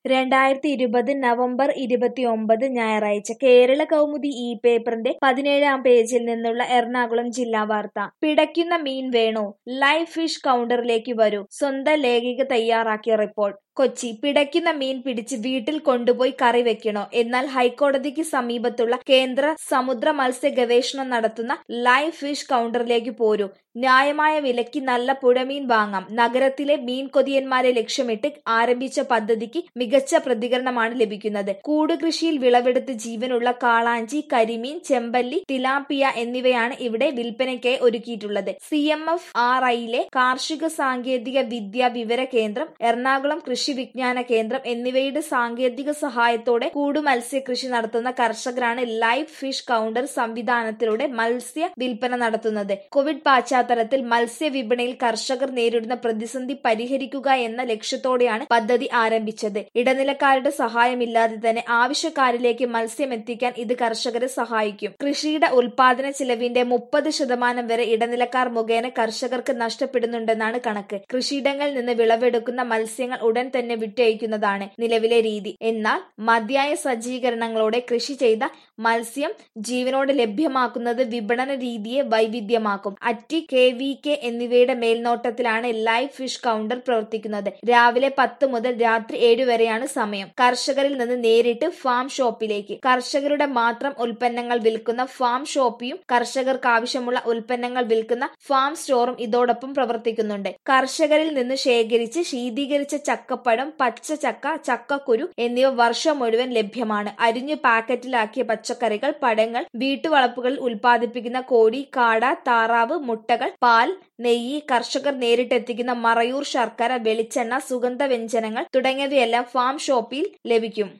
രണ്ടായിരത്തി ഇരുപത് നവംബർ ഇരുപത്തിയൊമ്പത് ഞായറാഴ്ച കേരള കൗമുദി ഈ പേപ്പറിന്റെ പതിനേഴാം പേജിൽ നിന്നുള്ള എറണാകുളം ജില്ലാ വാർത്ത പിടയ്ക്കുന്ന മീൻ വേണോ ലൈവ് ഫിഷ് കൗണ്ടറിലേക്ക് വരൂ സ്വന്തം ലേഖിക തയ്യാറാക്കിയ റിപ്പോർട്ട് കൊച്ചി പിടയ്ക്കുന്ന മീൻ പിടിച്ച് വീട്ടിൽ കൊണ്ടുപോയി കറി വെക്കണോ എന്നാൽ ഹൈക്കോടതിക്ക് സമീപത്തുള്ള കേന്ദ്ര സമുദ്ര മത്സ്യ ഗവേഷണം നടത്തുന്ന ലൈവ് ഫിഷ് കൗണ്ടറിലേക്ക് പോരൂ ന്യായമായ വിലയ്ക്ക് നല്ല പുഴമീൻ വാങ്ങാം നഗരത്തിലെ മീൻ കൊതിയന്മാരെ ലക്ഷ്യമിട്ട് ആരംഭിച്ച പദ്ധതിക്ക് മികച്ച പ്രതികരണമാണ് ലഭിക്കുന്നത് കൂടുകൃഷിയിൽ വിളവെടുത്ത് ജീവനുള്ള കാളാഞ്ചി കരിമീൻ ചെമ്പല്ലി തിലാപ്പിയ എന്നിവയാണ് ഇവിടെ വിൽപ്പനയ്ക്കായി ഒരുക്കിയിട്ടുള്ളത് സി എം എഫ് ആർ ഐയിലെ കാർഷിക സാങ്കേതിക വിദ്യാ വിവര കേന്ദ്രം എറണാകുളം കൃഷി വിജ്ഞാന കേന്ദ്രം എന്നിവയുടെ സാങ്കേതിക സഹായത്തോടെ കൂടു മത്സ്യ കൃഷി നടത്തുന്ന കർഷകരാണ് ലൈവ് ഫിഷ് കൗണ്ടർ സംവിധാനത്തിലൂടെ മത്സ്യ വിൽപ്പന നടത്തുന്നത് കോവിഡ് പശ്ചാത്തലത്തിൽ മത്സ്യ വിപണിയിൽ കർഷകർ നേരിടുന്ന പ്രതിസന്ധി പരിഹരിക്കുക എന്ന ലക്ഷ്യത്തോടെയാണ് പദ്ധതി ആരംഭിച്ചത് ഇടനിലക്കാരുടെ സഹായമില്ലാതെ തന്നെ ആവശ്യക്കാരിലേക്ക് മത്സ്യം എത്തിക്കാൻ ഇത് കർഷകരെ സഹായിക്കും കൃഷിയുടെ ഉൽപാദന ചെലവിന്റെ മുപ്പത് ശതമാനം വരെ ഇടനിലക്കാർ മുഖേന കർഷകർക്ക് നഷ്ടപ്പെടുന്നുണ്ടെന്നാണ് കണക്ക് കൃഷിയിടങ്ങളിൽ നിന്ന് വിളവെടുക്കുന്ന മത്സ്യങ്ങൾ ഉടൻ തന്നെ വിറ്റഴിക്കുന്നതാണ് നിലവിലെ രീതി എന്നാൽ മതിയായ സജ്ജീകരണങ്ങളോടെ കൃഷി ചെയ്ത മത്സ്യം ജീവനോട് ലഭ്യമാക്കുന്നത് വിപണന രീതിയെ വൈവിധ്യമാക്കും അറ്റി കെ വി കെ എന്നിവയുടെ മേൽനോട്ടത്തിലാണ് ലൈവ് ഫിഷ് കൗണ്ടർ പ്രവർത്തിക്കുന്നത് രാവിലെ പത്ത് മുതൽ രാത്രി ഏഴ് വരെയാണ് സമയം കർഷകരിൽ നിന്ന് നേരിട്ട് ഫാം ഷോപ്പിലേക്ക് കർഷകരുടെ മാത്രം ഉൽപ്പന്നങ്ങൾ വിൽക്കുന്ന ഫാം ഷോപ്പിയും കർഷകർക്ക് ആവശ്യമുള്ള ഉൽപ്പന്നങ്ങൾ വിൽക്കുന്ന ഫാം സ്റ്റോറും ഇതോടൊപ്പം പ്രവർത്തിക്കുന്നുണ്ട് കർഷകരിൽ നിന്ന് ശേഖരിച്ച് ശീതീകരിച്ച ചക്കപ്പഴം പച്ച ചക്ക ചക്കക്കുരു എന്നിവ വർഷം മുഴുവൻ ലഭ്യമാണ് അരിഞ്ഞു പാക്കറ്റിലാക്കിയ പച്ചക്കറികൾ പഴങ്ങൾ വീട്ടുവളപ്പുകളിൽ ഉൽപ്പാദിപ്പിക്കുന്ന കോഴി കാട താറാവ് മുട്ടകൾ പാൽ നെയ്യ് കർഷകർ നേരിട്ടെത്തിക്കുന്ന മറയൂർ ശർക്കര വെളിച്ചെണ്ണ സുഗന്ധവ്യഞ്ജനങ്ങൾ തുടങ്ങിയവയെല്ലാം ഫാം ഷോപ്പിൽ ലഭിക്കും